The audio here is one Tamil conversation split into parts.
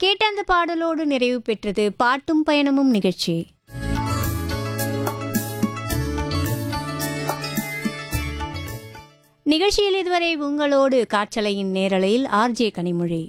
கேட்ட அந்த பாடலோடு நிறைவு பெற்றது பாட்டும் பயணமும் நிகழ்ச்சி நிகழ்ச்சியில் இதுவரை உங்களோடு காற்றலையின் நேரலையில் ஆர்ஜே கனிமொழி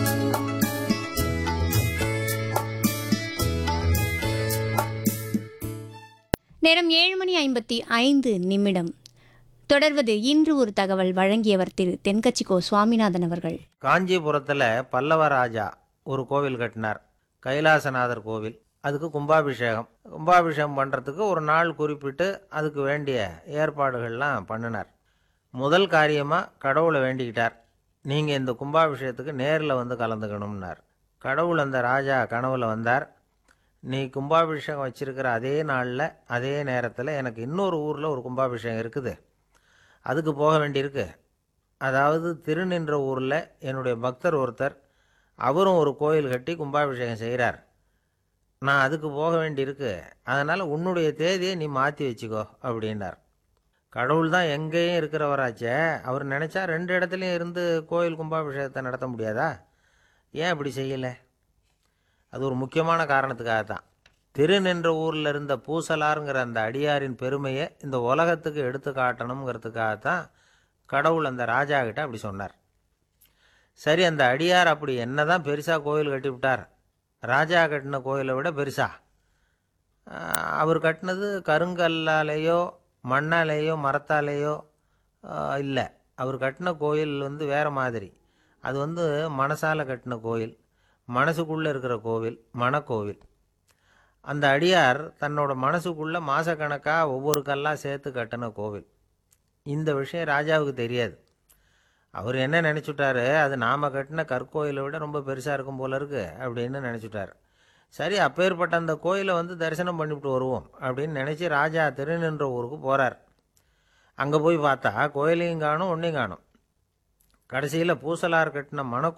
நேரம் ஏழு மணி ஐம்பத்தி ஐந்து நிமிடம் தொடர்வது இன்று ஒரு தகவல் வழங்கியவர் திரு தென்கட்சிக்கோ சுவாமிநாதன் அவர்கள் காஞ்சிபுரத்தில் பல்லவ ராஜா ஒரு கோவில் கட்டினார் கைலாசநாதர் கோவில் அதுக்கு கும்பாபிஷேகம் கும்பாபிஷேகம் பண்ணுறதுக்கு ஒரு நாள் குறிப்பிட்டு அதுக்கு வேண்டிய ஏற்பாடுகள்லாம் பண்ணினார் முதல் காரியமாக கடவுளை வேண்டிக்கிட்டார் நீங்கள் இந்த கும்பாபிஷேகத்துக்கு நேரில் வந்து கலந்துக்கணும்னார் கடவுள் அந்த ராஜா கனவுல வந்தார் நீ கும்பாபிஷேகம் வச்சிருக்கிற அதே நாளில் அதே நேரத்தில் எனக்கு இன்னொரு ஊரில் ஒரு கும்பாபிஷேகம் இருக்குது அதுக்கு போக வேண்டியிருக்கு அதாவது திருநின்ற ஊரில் என்னுடைய பக்தர் ஒருத்தர் அவரும் ஒரு கோயில் கட்டி கும்பாபிஷேகம் செய்கிறார் நான் அதுக்கு போக வேண்டியிருக்கு அதனால் உன்னுடைய தேதியை நீ மாற்றி வச்சுக்கோ அப்படின்னார் கடவுள் தான் எங்கேயும் இருக்கிறவராச்சே அவர் நினச்சா ரெண்டு இடத்துலையும் இருந்து கோயில் கும்பாபிஷேகத்தை நடத்த முடியாதா ஏன் இப்படி செய்யலை அது ஒரு முக்கியமான காரணத்துக்காக தான் திருநின்ற ஊரில் இருந்த பூசலாருங்கிற அந்த அடியாரின் பெருமையை இந்த உலகத்துக்கு எடுத்து காட்டணுங்கிறதுக்காக தான் கடவுள் அந்த ராஜா கிட்ட அப்படி சொன்னார் சரி அந்த அடியார் அப்படி என்னதான் பெருசாக கோயில் கட்டிவிட்டார் ராஜா கட்டின கோயிலை விட பெருசா ஆஹ், அவர் கட்டினது கருங்கல்லாலேயோ மண்ணாலேயோ மரத்தாலேயோ இல்லை அவர் கட்டின கோயில் வந்து வேறு மாதிரி அது வந்து மனசால கட்டின கோயில் மனசுக்குள்ளே இருக்கிற கோவில் மனக்கோவில் அந்த அடியார் தன்னோட மனசுக்குள்ள மாசக்கணக்காக ஒவ்வொரு கல்லாக சேர்த்து கட்டின கோவில் இந்த விஷயம் ராஜாவுக்கு தெரியாது அவர் என்ன நினச்சிட்டாரு அது நாம் கட்டின கற்கோயிலை விட ரொம்ப பெருசாக இருக்கும் போல இருக்கு அப்படின்னு நினச்சிட்டார் சரி அப்பேற்பட்ட அந்த கோயிலை வந்து தரிசனம் பண்ணிவிட்டு வருவோம் அப்படின்னு நினச்சி ராஜா திருநின்ற ஊருக்கு போகிறார் அங்கே போய் பார்த்தா கோயிலையும் காணும் ஒன்றையும் காணும் கடைசியில் பூசலார் கட்டின மன